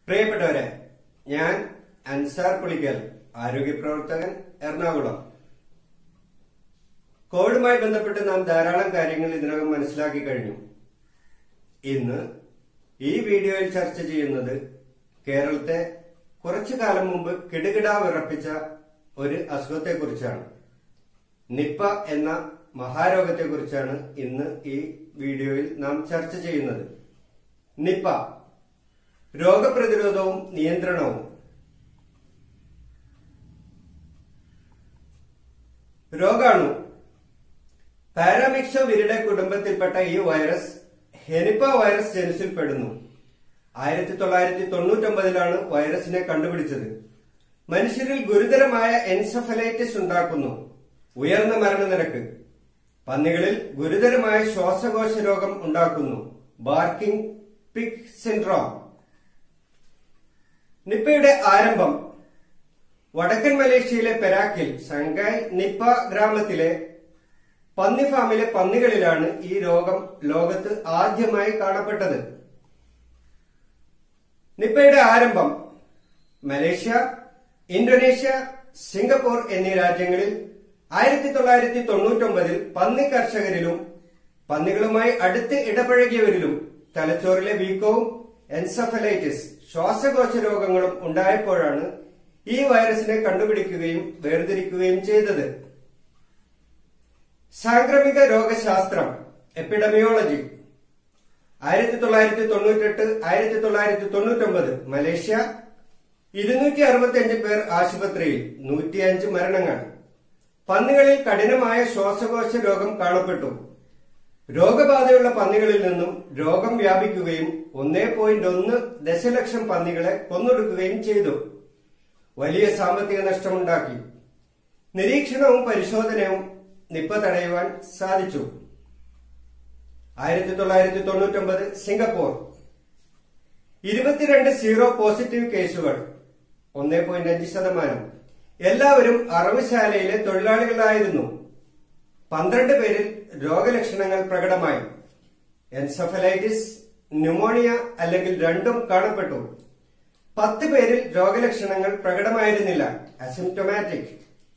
പ്രിയപ്പെട്ടവരെ ഞാൻ അൻസാർ പുളിക്കൽ ആരോഗ്യ പ്രവർത്തകൻ എറണാകുളം കോവിഡുമായി ബന്ധപ്പെട്ട് നാം ധാരാളം കാര്യങ്ങൾ ഇതിനകം മനസ്സിലാക്കി കഴിഞ്ഞു ഇന്ന് ഈ വീഡിയോയിൽ ചർച്ച ചെയ്യുന്നത് കേരളത്തെ കുറച്ചു കാലം മുമ്പ് കിടുകിടാ വിറപ്പിച്ച ഒരു അസുഖത്തെക്കുറിച്ചാണ് നിപ്പ എന്ന മഹാരോഗത്തെക്കുറിച്ചാണ് ഇന്ന് ഈ വീഡിയോയിൽ നാം ചർച്ച ചെയ്യുന്നത് നിപ്പ രോഗപ്രതിരോധവും നിയന്ത്രണവും രോഗാണു പാരാമിക്സോ വിരിഡെ കുടുംബത്തിൽപ്പെട്ട ഈ വൈറസ് ഹെനിപ്പ വൈറസ് ജനുസിൽ പെടുന്നു ആയിരത്തി തൊള്ളായിരത്തി തൊണ്ണൂറ്റൊമ്പതിലാണ് വൈറസിനെ കണ്ടുപിടിച്ചത് മനുഷ്യരിൽ ഗുരുതരമായ എൻസഫലൈറ്റിസ് ഉണ്ടാക്കുന്നു ഉയർന്ന മരണനിരക്ക് പന്നികളിൽ ഗുരുതരമായ ശ്വാസകോശ രോഗം ഉണ്ടാക്കുന്നു ബാർക്കിംഗ് പിക് സിൻഡ്രോം നിപ്പയുടെ ആരംഭം വടക്കൻ മലേഷ്യയിലെ പെരാക്കിൽ സംഗായ് നിപ്പ ഗ്രാമത്തിലെ പന്നി ഫാമിലെ പന്നികളിലാണ് ഈ രോഗം ലോകത്ത് ആദ്യമായി കാണപ്പെട്ടത് നിപ്പയുടെ ആരംഭം മലേഷ്യ ഇന്തോനേഷ്യ സിംഗപ്പൂർ എന്നീ രാജ്യങ്ങളിൽ ആയിരത്തി തൊള്ളായിരത്തി തൊണ്ണൂറ്റൊമ്പതിൽ പന്നി കർഷകരിലും പന്നികളുമായി അടുത്ത് ഇടപഴകിയവരിലും തലച്ചോറിലെ വീക്കവും എൻസഫലൈറ്റിസ് ശ്വാസകോശ രോഗങ്ങളും ഉണ്ടായപ്പോഴാണ് ഈ വൈറസിനെ കണ്ടുപിടിക്കുകയും വേർതിരിക്കുകയും ചെയ്തത് സാംക്രമിക രോഗശാസ്ത്രം എപ്പിഡമിയോളജി ആയിരത്തി തൊള്ളായിരത്തി തൊണ്ണൂറ്റെട്ട് ആയിരത്തി തൊള്ളായിരത്തി തൊണ്ണൂറ്റൊമ്പത് മലേഷ്യ ഇരുന്നൂറ്റി അറുപത്തിയഞ്ച് പേർ ആശുപത്രിയിൽ നൂറ്റിയഞ്ച് മരണങ്ങൾ പന്നികളിൽ കഠിനമായ ശ്വാസകോശ രോഗം കാണപ്പെട്ടു രോഗബാധയുള്ള പന്നികളിൽ നിന്നും രോഗം വ്യാപിക്കുകയും ഒന്നേ പോയിന്റ് ഒന്ന് ദശലക്ഷം പന്നികളെ കൊന്നൊടുക്കുകയും ചെയ്തു വലിയ സാമ്പത്തിക നഷ്ടമുണ്ടാക്കി നിരീക്ഷണവും പരിശോധനയും നിപ്പ തടയുവാൻ സാധിച്ചു ആയിരത്തി തൊള്ളായിരത്തി തൊണ്ണൂറ്റൊമ്പത് സിംഗപ്പൂർ ഇരുപത്തിരണ്ട് സീറോ പോസിറ്റീവ് കേസുകൾ ഒന്നേ പോയിന്റ് അഞ്ച് ശതമാനം എല്ലാവരും അറവുശാലയിലെ തൊഴിലാളികളായിരുന്നു പന്ത്രണ്ട് പേരിൽ രോഗലക്ഷണങ്ങൾ പ്രകടമായി എൻസഫലൈറ്റിസ് ന്യൂമോണിയ അല്ലെങ്കിൽ രണ്ടും കാണപ്പെട്ടു പത്ത് പേരിൽ രോഗലക്ഷണങ്ങൾ പ്രകടമായിരുന്നില്ല അസിംറ്റോമാറ്റിക്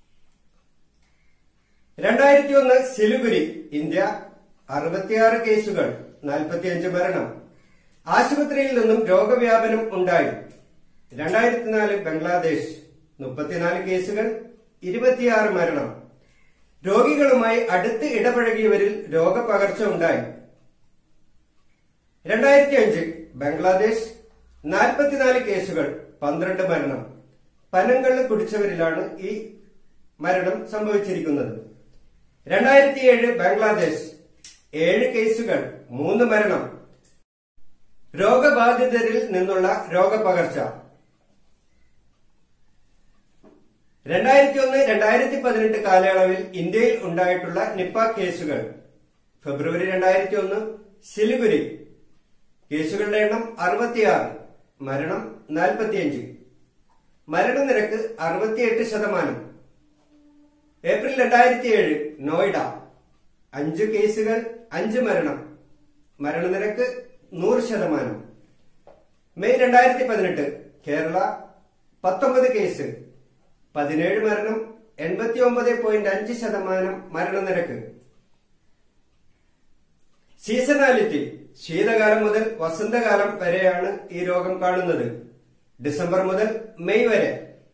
രണ്ടായിരത്തി ഒന്ന് സിലിഗുരി ഇന്ത്യ അറുപത്തിയാറ് കേസുകൾ നാൽപ്പത്തിയഞ്ച് മരണം ആശുപത്രിയിൽ നിന്നും രോഗവ്യാപനം ഉണ്ടായി രണ്ടായിരത്തി നാല് ബംഗ്ലാദേശ് മുപ്പത്തിനാല് കേസുകൾ ഇരുപത്തിയാറ് മരണം രോഗികളുമായി അടുത്ത് ഇടപഴകിയവരിൽ രോഗപകർച്ച ഉണ്ടായി രണ്ടായിരത്തി അഞ്ച് ബംഗ്ലാദേശ് നാൽപ്പത്തിനാല് കേസുകൾ പന്ത്രണ്ട് മരണം പനങ്കള്ള് കുടിച്ചവരിലാണ് ഈ മരണം സംഭവിച്ചിരിക്കുന്നത് രണ്ടായിരത്തി ഏഴ് ബംഗ്ലാദേശ് ഏഴ് കേസുകൾ മൂന്ന് മരണം രോഗബാധിതരിൽ നിന്നുള്ള രോഗപകർച്ച രണ്ടായിരത്തി ഒന്ന് രണ്ടായിരത്തി പതിനെട്ട് കാലയളവിൽ ഇന്ത്യയിൽ ഉണ്ടായിട്ടുള്ള നിപ്പ കേസുകൾ ഫെബ്രുവരി രണ്ടായിരത്തി ഒന്ന് സിലിഗുരി കേസുകളുടെ എണ്ണം അറുപത്തിയാറ് മരണം നാൽപ്പത്തിയഞ്ച് മരണനിരക്ക് അറുപത്തിയെട്ട് ശതമാനം ഏപ്രിൽ രണ്ടായിരത്തി ഏഴ് നോയിഡ അഞ്ച് കേസുകൾ അഞ്ച് മരണം മരണനിരക്ക് നൂറ് ശതമാനം മെയ് രണ്ടായിരത്തി പതിനെട്ട് കേരള പത്തൊമ്പത് കേസ് പതിനേഴ് മരണം എൺപത്തി ഒമ്പത് പോയിന്റ് അഞ്ച് ശതമാനം മരണനിരക്ക് സീസണാലിറ്റി ശീതകാലം മുതൽ വസന്തകാലം വരെയാണ് ഈ രോഗം കാണുന്നത് ഡിസംബർ മുതൽ മെയ് വരെ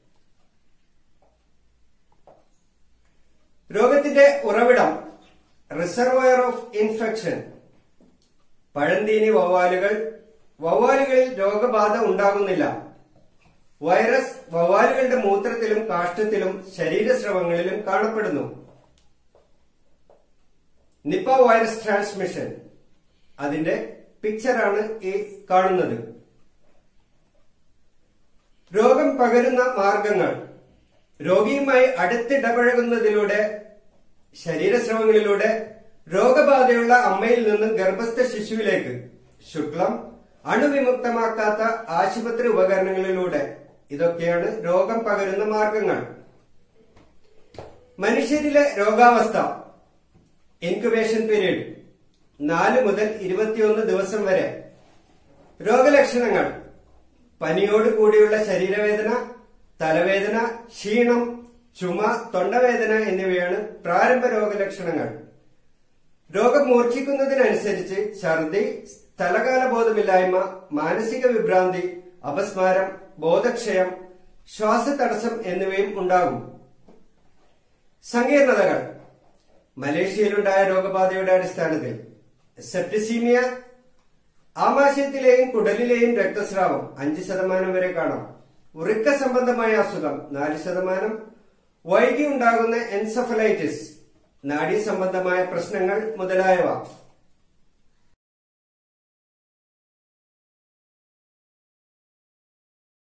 രോഗത്തിന്റെ ഉറവിടം റിസർവയർ ഓഫ് ഇൻഫെക്ഷൻ പഴന്തീനി വവ്വാലുകൾ വവ്വാലുകളിൽ രോഗബാധ ഉണ്ടാകുന്നില്ല വൈറസ് വവ്വാലുകളുടെ മൂത്രത്തിലും കാഷ്ടത്തിലും ശരീരസ്രവങ്ങളിലും കാണപ്പെടുന്നു നിപ്പ വൈറസ് ട്രാൻസ്മിഷൻ അതിന്റെ പിക്ചറാണ് ഈ കാണുന്നത് രോഗം പകരുന്ന മാർഗങ്ങൾ രോഗിയുമായി അടുത്തിടപഴകുന്നതിലൂടെ ശരീരസ്രവങ്ങളിലൂടെ രോഗബാധയുള്ള അമ്മയിൽ നിന്ന് ഗർഭസ്ഥ ശിശുവിലേക്ക് ശുക്ലം അണുവിമുക്തമാക്കാത്ത ആശുപത്രി ഉപകരണങ്ങളിലൂടെ ഇതൊക്കെയാണ് രോഗം പകരുന്ന മാർഗങ്ങൾ മനുഷ്യരിലെ രോഗാവസ്ഥ ഇൻക്യുബേഷൻ പീരീഡ് നാല് മുതൽ ഇരുപത്തിയൊന്ന് ദിവസം വരെ രോഗലക്ഷണങ്ങൾ പനിയോട് കൂടിയുള്ള ശരീരവേദന തലവേദന ക്ഷീണം ചുമ തൊണ്ടവേദന എന്നിവയാണ് പ്രാരംഭ രോഗലക്ഷണങ്ങൾ രോഗം മൂർച്ഛിക്കുന്നതിനനുസരിച്ച് ഛർദി സ്ഥലകാല ബോധമില്ലായ്മ മാനസിക വിഭ്രാന്തി അപസ്മാരം ബോധക്ഷയം ശ്വാസതടസ്സം എന്നിവയും ഉണ്ടാകും സങ്കീർണതകൾ മലേഷ്യയിലുണ്ടായ രോഗബാധയുടെ അടിസ്ഥാനത്തിൽ സെപ്റ്റിസീമിയ ആമാശയത്തിലെയും കുടലിലെയും രക്തസ്രാവം അഞ്ച് ശതമാനം വരെ കാണാം ഉറിക്ക സംബന്ധമായ അസുഖം നാല് ശതമാനം വൈകി ഉണ്ടാകുന്ന എൻസഫലൈറ്റിസ് നാഡീ സംബന്ധമായ പ്രശ്നങ്ങൾ മുതലായവ